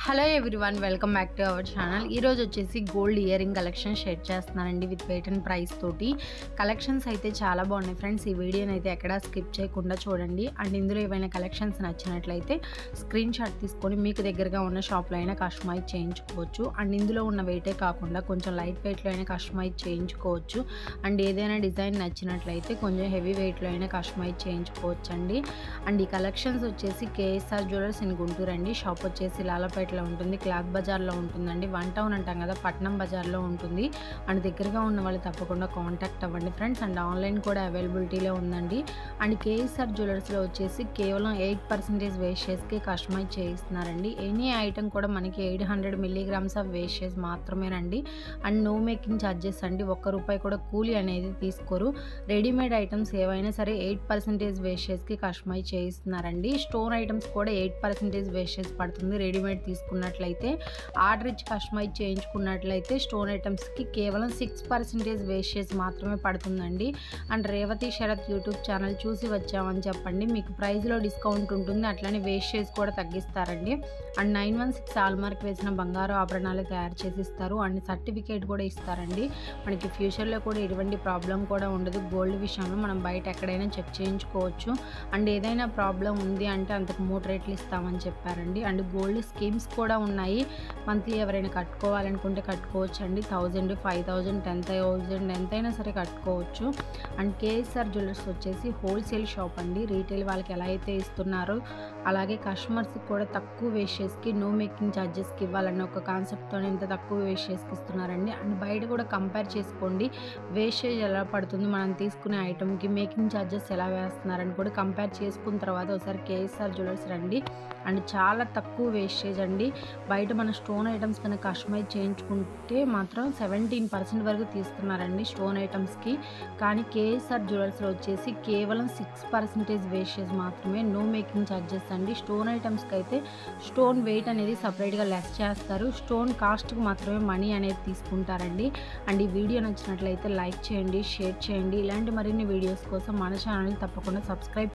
hello everyone welcome back to our channel ఈరోజు వచ్చేసి gold ear ring collection share చేస్తున్నానండి with patent price తోటి collections అయితే చాలా బాగున్నాయి ఫ్రెండ్స్ ఈ వీడియోని అయితే ఎక్కడా స్కిప్ చేయకుండా చూడండి అండ్ ఇందులో ఏవైనా కలెక్షన్స్ నచ్చినట్లయితే స్క్రీన్ షాట్ తీసుకొని మీకు దగ్గరగా ఉన్న షాప్లో అయినా కస్టమైజ్ చేయించుకోవచ్చు అండ్ ఇందులో ఉన్న వెయిటే కాకుండా కొంచెం లైట్ వెయిట్లో అయినా కస్టమైజ్ చేయించుకోవచ్చు అండ్ ఏదైనా డిజైన్ నచ్చినట్లయితే కొంచెం హెవీ వెయిట్లో అయినా కస్టమైజ్ చేయించుకోవచ్చు అండి అండ్ ఈ కలెక్షన్స్ వచ్చేసి కేఎస్ఆర్ జ్యువెలర్స్ ఇన్ గుంటూరు అండి షాప్ వచ్చేసి లాలపేటలో ఉంటుంది క్లాత్ బజార్లో ఉంటుందండి వన్ టౌన్ అంటాం కదా పట్నం బజార్లో ఉంటుంది అండ్ దగ్గరగా ఉన్న వాళ్ళు తప్పకుండా కాంటాక్ట్ అవ్వండి ఫ్రెండ్స్ అండ్ ఆన్లైన్ కూడా అవైలబిలిటీలో ఉందండి అండ్ కేఎస్ఆర్ జ్యువెలర్స్లో వచ్చేసి కేవలం ఎయిట్ పర్సెంటేజ్ వేషెస్కి కస్టమైజ్ చేయిస్తున్నారండి ఎనీ ఐటమ్ కూడా మనకి ఎయిట్ హండ్రెడ్ మిల్లీగ్రామ్స్ ఆఫ్ వేషెస్ మాత్రమేనండి అండ్ నో మేకింగ్ ఛార్జెస్ అండి ఒక్క రూపాయి కూడా కూలీ అనేది తీసుకోరు రెడీమేడ్ ఐటమ్స్ ఏవైనా సరే ఎయిట్ పర్సెంటేజ్ వేషెస్కి కస్టమైజ్ చేయిస్తున్నారండి స్టోన్ ఐటమ్స్ కూడా ఎయిట్ పర్సెంటేజ్ వేషెస్ పడుతుంది రెడీమేడ్ తీసుకున్నట్లయితే ఆర్డర్ ఇచ్చి కస్టమైజ్ చేయించుకున్నట్లయితే స్టోన్ ఐటమ్స్కి కేవలం సిక్స్ పర్సెంటేజ్ వేషెస్ మాత్రమే పడుతుందండి and Revathi Sarath YouTube channel చూసి వచ్చామని చెప్పండి మీకు ప్రైస్లో డిస్కౌంట్ ఉంటుంది అట్లనే వేషెస్ కూడా తగ్గిస్తారండి and nine one six hallmark వేసిన బంగారు ఆభరణాలు తయారు చేసి ఇస్తారు అండ్ సర్టిఫికేట్ కూడా ఇస్తారండి మనకి ఫ్యూచర్లో కూడా ఎటువంటి ప్రాబ్లం కూడా ఉండదు గోల్డ్ విషయంలో మనం బయట ఎక్కడైనా చెక్ చేయించుకోవచ్చు అండ్ ఏదైనా ప్రాబ్లం ఉంది అంటే అంతకు మూడు రేట్లు ఇస్తామని చెప్పారండి అండ్ గోల్డ్ స్కీమ్స్ కూడా ఉన్నాయి మంత్లీ ఎవరైనా కట్టుకోవాలనుకుంటే కట్టుకోవచ్చు అండి thousand five thousand ten thousand ఎంతైనా సరే కట్టుకోవచ్చు అండ్ కేఎస్ఆర్ జ్యువెలర్స్ వచ్చేసి హోల్సేల్ షాప్ అండి రీటైల్ వాళ్ళకి ఎలా అయితే ఇస్తున్నారో అలాగే కస్టమర్స్కి కూడా తక్కువ వేషెస్కి నో మేకింగ్ ఛార్జెస్కి ఇవ్వాలన్న ఒక కాన్సెప్ట్తో ఇంత తక్కువ వేషెస్కి ఇస్తున్నారండి అండ్ బయట కూడా కంపేర్ చేసుకోండి వేస్టేజ్ ఎలా పడుతుంది మనం తీసుకునే ఐటమ్కి మేకింగ్ ఛార్జెస్ ఎలా వేస్తున్నారని కూడా కంపేర్ చేసుకున్న తర్వాత ఒకసారి కేఎస్ఆర్ జ్యువెలర్స్ రండి అండ్ చాలా తక్కువ వేస్టేజ్ అండి బయట మన స్టోన్ ఐటమ్స్ కనుక కస్టమైజ్ చేయించుకుంటే మాత్రం సెవెంటీన్ పర్సెంట్ వరకు తీస్తున్నారండి స్టోన్ ఐటమ్స్కి కానీ కేఎస్ఆర్ జ్యువెలర్స్లో వచ్చేసి కేవలం సిక్స్ పర్సెంటేజ్ వేస్టేజ్ మాత్రమే నో మేకింగ్ ఛార్జెస్ అండి స్టోన్ ఐటమ్స్కి అయితే స్టోన్ వెయిట్ అనేది సపరేట్గా లెస్ చేస్తారు స్టోన్ కాస్ట్కి మాత్రమే మనీ అనేది తీసుకుంటారండి అండ్ ఈ వీడియో నచ్చినట్లయితే లైక్ చేయండి షేర్ చేయండి ఇలాంటి మరిన్ని వీడియోస్ కోసం మన ఛానల్ తప్పకుండా సబ్స్క్రైబ్